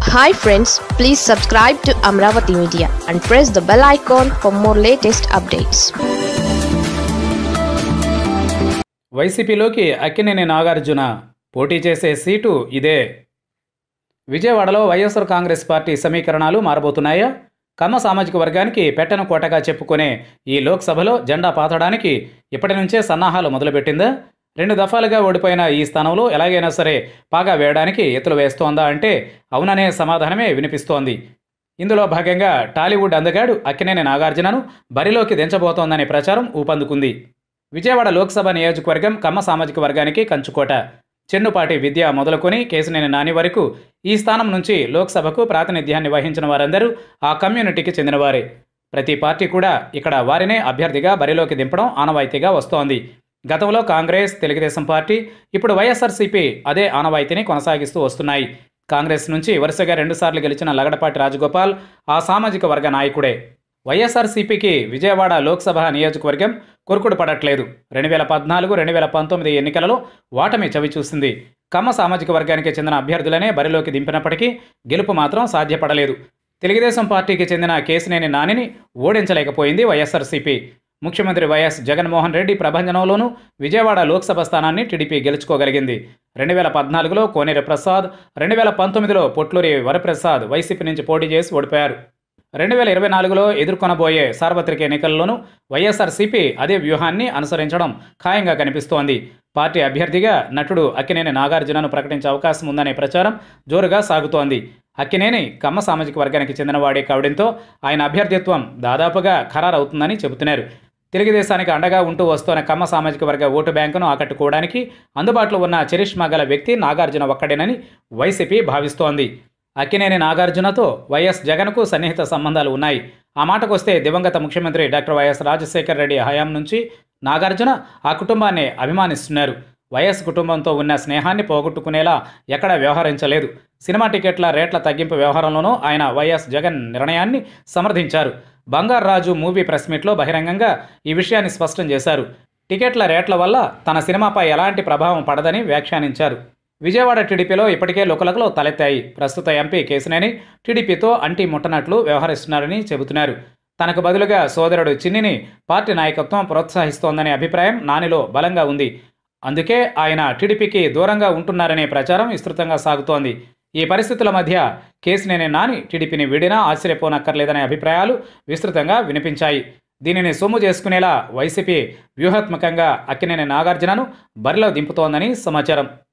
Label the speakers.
Speaker 1: hi friends please subscribe to Amaravati media and press the bell icon for more latest updates
Speaker 2: వైసీపీలోకి అక్కినేని నాగార్జున పోటీ చేసే seat ఇదే విజయవాడలో YSR Congress party సమీకరణాలు మారబోతున్నాయా కమ్మ సామాజిక వర్గానికి పెట్టెన కోటగా చెప్పుకునే ఈ లోక్సభలో జెండా పాతడానికి ఇప్పటి నుంచే సన్నాహాలు మొదలుపెట్టిందా రెండు దఫాలుగా ఓడిపోయిన ఈ స్థానంలో ఎలాగైనా సరే పాగా వేయడానికి ఎత్తులు వేస్తోందా అంటే అవుననే సమాధానమే వినిపిస్తోంది ఇందులో భాగంగా టాలీవుడ్ అందగాడు అక్కినేని నాగార్జునను బరిలోకి దించబోతోందనే ప్రచారం ఊపందుకుంది విజయవాడ లోక్సభ నియోజకవర్గం కమ్మ సామాజిక వర్గానికి కంచుకోట చెన్నుపాటి విద్య మొదలుకొని కేసినేని నాని వరకు ఈ స్థానం నుంచి లోక్సభకు ప్రాతినిధ్యాన్ని వహించిన వారందరూ ఆ కమ్యూనిటీకి చెందినవారే ప్రతి పార్టీ కూడా ఇక్కడ వారినే అభ్యర్థిగా బరిలోకి దింపడం ఆనవాయితీగా వస్తోంది గతంలో కాంగ్రెస్ తెలుగుదేశం పార్టీ ఇప్పుడు వైఎస్ఆర్సీపీ అదే ఆనవాయితీని కొనసాగిస్తూ వస్తున్నాయి కాంగ్రెస్ నుంచి వరుసగా రెండుసార్లు గెలిచిన లగడపాటి రాజగోపాల్ ఆ సామాజిక వర్గ నాయకుడే వైఎస్ఆర్సీపీకి విజయవాడ లోక్సభ నియోజకవర్గం కొరుకుడు పడట్లేదు రెండు వేల పద్నాలుగు రెండు వేల పంతొమ్మిది ఎన్నికలలో ఓటమి చవి చూసింది కమ్మ సామాజిక వర్గానికి చెందిన అభ్యర్థులనే బరిలోకి దింపినప్పటికీ గెలుపు మాత్రం సాధ్యపడలేదు తెలుగుదేశం పార్టీకి చెందిన కేసినేని నానిని ఓడించలేకపోయింది వైఎస్ఆర్సీపీ ముఖ్యమంత్రి వైఎస్ జగన్మోహన్ రెడ్డి ప్రభంజనంలోనూ విజయవాడ లోక్సభ స్థానాన్ని టీడీపీ గెలుచుకోగలిగింది రెండు వేల పద్నాలుగులో కోనేరు ప్రసాద్ రెండు వేల పంతొమ్మిదిలో పొట్లూరి వరప్రసాద్ వైసీపీ నుంచి పోటీ చేసి ఓడిపోయారు రెండు వేల ఇరవై నాలుగులో ఎదుర్కొనబోయే సార్వత్రిక ఎన్నికల్లోనూ వైఎస్ఆర్సీపీ అదే వ్యూహాన్ని అనుసరించడం ఖాయంగా కనిపిస్తోంది పార్టీ అభ్యర్థిగా నటుడు అక్కినేని నాగార్జునను ప్రకటించే అవకాశం ఉందనే ప్రచారం జోరుగా సాగుతోంది అక్కినేని కమ్మ సామాజిక వర్గానికి చెందినవాడే కావడంతో ఆయన అభ్యర్థిత్వం దాదాపుగా ఖరారవుతుందని చెబుతున్నారు తెలుగుదేశానికి అండగా ఉంటూ వస్తున్న కమ్మ సామాజిక వర్గ ఓటు బ్యాంకును ఆకట్టుకోవడానికి అందుబాటులో ఉన్న చరిష్మా గల వ్యక్తి నాగార్జున ఒక్కడేనని వైసీపీ భావిస్తోంది అక్కినేని నాగార్జునతో వైఎస్ జగన్కు సన్నిహిత సంబంధాలు ఉన్నాయి ఆ మాటకొస్తే దివంగత ముఖ్యమంత్రి డాక్టర్ వైఎస్ రాజశేఖర్ రెడ్డి హయాం నుంచి నాగార్జున ఆ కుటుంబాన్ని అభిమానిస్తున్నారు వైఎస్ కుటుంబంతో ఉన్న స్నేహాన్ని పోగొట్టుకునేలా ఎక్కడా వ్యవహరించలేదు సినిమా టికెట్ల రేట్ల తగ్గింపు వ్యవహారంలోనూ ఆయన వైఎస్ జగన్ నిర్ణయాన్ని సమర్థించారు బంగారు రాజు మూవీ ప్రెస్ మీట్లో బహిరంగంగా ఈ విషయాన్ని స్పష్టం చేశారు టికెట్ల రేట్ల వల్ల తన సినిమాపై ఎలాంటి ప్రభావం పడదని వ్యాఖ్యానించారు విజయవాడ టీడీపీలో ఇప్పటికే లుకలకలు తలెత్తాయి ప్రస్తుత ఎంపీ కేసినేని టీడీపీతో అంటి ముట్టనట్లు వ్యవహరిస్తున్నారని చెబుతున్నారు తనకు బదులుగా సోదరుడు చిన్నిని పార్టీ నాయకత్వం ప్రోత్సహిస్తోందనే అభిప్రాయం నానిలో బలంగా ఉంది అందుకే ఆయన టీడీపీకి దూరంగా ఉంటున్నారనే ప్రచారం విస్తృతంగా సాగుతోంది ఈ పరిస్థితుల మధ్య కేసినేని నాని టీడీపీని వీడినా ఆశ్చర్యపోనక్కర్లేదనే అభిప్రాయాలు విస్తృతంగా వినిపించాయి దీనిని సొమ్ము చేసుకునేలా వైసీపీ వ్యూహాత్మకంగా అక్కినేని నాగార్జునను బరిలో దింపుతోందని సమాచారం